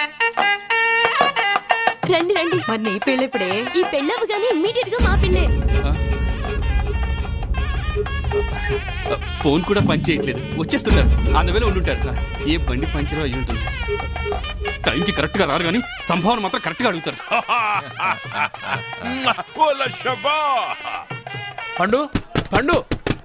రండి రండి మరి నీ పెళ్ళిప్పుడే ఈ పెళ్ళవగానే ఇమ్మీడియట్ గా మా పెళ్ళే ఫోన్ కూడా పని చేయట్లేదు వచ్చేస్తున్నారు అందువేళ ఉండుంటారు ఏ బండి పంచర్ అయి ఉంటుంది టైంకి కరెక్ట్ గా రారు కానీ సంభావన మాత్రం కరెక్ట్ గా అడుగుతారు ఓలా షబా పండు పండు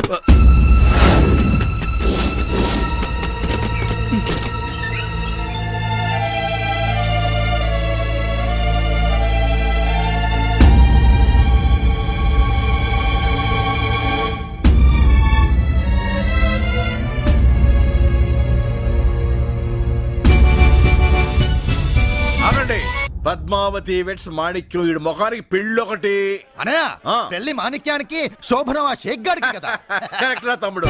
అవునండి పద్మావతి వెట్స్ మాణిక్యం వీడి ముఖానికి పెళ్ళొకటి అనయా ఆ. పెళ్లి మాణిక్యానికి శోభనం ఆ షేక్ గాడికి కదా కరెక్ట్ రా తమ్ముడు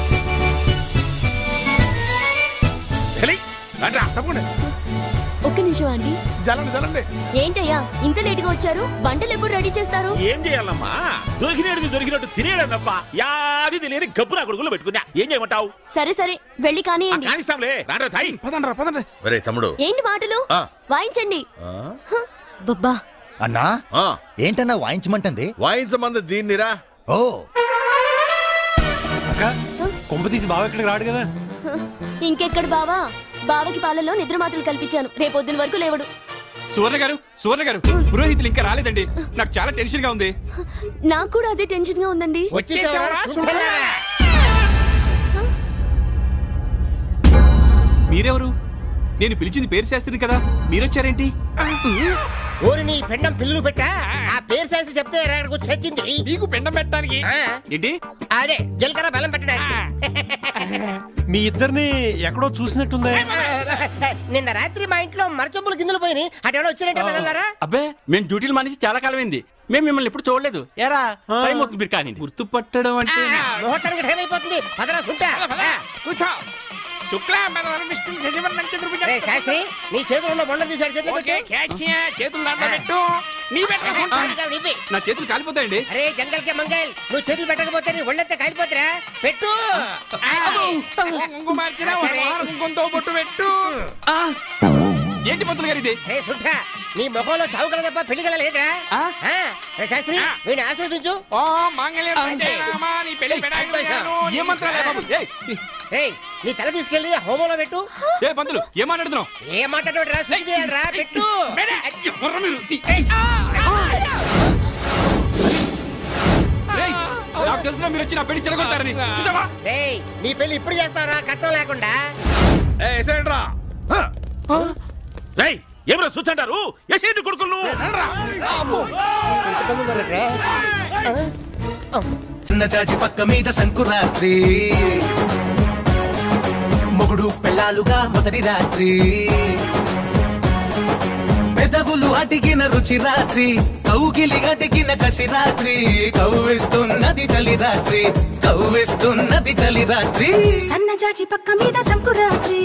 హెలి, రండ్రా, తప్పకుండా. ఒక్క నిమిషం అండి జలండి జలండి ఏంటయ్యా ఇంత లేట్ గా వచ్చారు వంటలు ఎప్పుడు రెడీ చేస్తారు ఏం చేయాలమ్మా దొరికినట్టు దొరికినట్టు తినేయడం తప్ప యాది తెలియని గబ్బు నా కొడుకులో పెట్టుకున్నా ఏం చేయమంటావు సరే సరే వెళ్ళి కానియండి కానిస్తాంలే రాండ్రా తాయి పదండ్రా పదండి ఒరే తమ్ముడు ఏంటి మాటలు ఆ. వాయించండి ఆ? హ, బబ్బా అన్నా ఆ, ఏంటన్నా వాయించమంటుంది వాయించమంది దీన్నిరా ఓ కొంప తీసి బావ ఇక్కడికి రాడు కదా హ, ఇంకెక్కడ బావా బావకి పాలలో నిద్ర మాత్రలు కల్పించాను రేపొద్దున వరకు లేవడు సువర్ణ గారు సువర్ణ గారు పురోహితులు ఇంకా రాలేదండి నాకు చాలా టెన్షన్ గా ఉంది నాకు కూడా అదే టెన్షన్ గా ఉందండి వచ్చేసావరా సుబ్బయ్య? మీరెవరు నేను పిలిచింది పేరు శాస్త్రి కదా మీరొచ్చారేంటి ఊరి నీ పెండం పిల్లులు పెట్టా ఆ పేరు చేసి చెప్తే ఎక్కడికి వచ్చి చచ్చింది నీకు పిండం పెట్టడానికి ఆ, ఏంటి అదే జీలకర్ర బెల్లం పెట్టడానికి మీ ఇద్దరిని ఎక్కడో చూసినట్టుందే నిన్న రాత్రి మా ఇంట్లో మరచొప్పులు గిందులు పోయి అటెవడో వచ్చినట్టే వెళ్ళారా అబ్బే మేము డ్యూటీలు మానేసి చాలా కాలమైంది మేము మిమ్మల్ని ఎప్పుడు చూడలేదు ఎరా టైం అవుతుంది మీరు కానీ గుర్తుపట్టడం అంటే ముహూర్తానికి టైం అయిపోతుంది పదరా సుంటా కూర్చో శుక్లాంబరం విష్ణు శశివర్ణం చతుర్భుజం. రే శాస్త్రి నీ చేతిలో ఉన్న బొండ తీసాడు చేతిలో ఓకే క్యాచ్ చేతులు దాంట్లో పెట్టు నీ పెట్టు నా చేతులు కాలిపోతాయండి అరే జంగల్ కే మంగల్ నువ్వు చేతులు పెట్టకపోతే నీ ఒళ్ళంతా కాలిపోతురా పెట్టు కుంకుమ మార్చిన ఒక సరే. వారం కుంకుమతో బొట్టు పెట్టు ఆ! ఏంటి పంతులు గారు ఇది రే సుంటా నీ ముఖంలో చావుకల తప్ప పెళ్లి కల లేదురా ఆ? ఆ, రే శాస్త్రి వీడిని ఆశీర్వదించు ఓ మాంగళ్యం సంజయ రామ నీ పెళ్లి పెడాకులు ఏ మంత్రాలే బాబు ఏయ్, రే నీ తల తీసుకెళ్లి ఆ హోమంలో పెట్టు ఏ పంతులు ఏం మాట్లాడుతున్నావు ఏ మాట్లాడు రా శుద్ధి చేయాలిరా పెట్టు ఎవర్రా మీరు? ఏయ్, నాకు తెలిసిన మీరు వచ్చి నా పెళ్లి చెడగొడతారని చూసావా రేయ్ నీ పెళ్లి ఇప్పుడు చేస్తావరా కట్నం లేకుండా ఏ ఎసేయండ్రా. రేయ్ ఎవరో చూసంటారు యశేంద్ర కొడుకులు జాజి పక్క మీద సంకురాత్రి మొగుడు పెళ్ళాలుగా మొదటి రాత్రి పెదవులు అడిగిన రుచి రాత్రి కౌగిలి అడిగిన కసి రాత్రి కవ్విస్తున్నది చలి రాత్రి కవ్విస్తున్నది చలి రాత్రి సన్నజాజి పక్క మీద సంకురాత్రి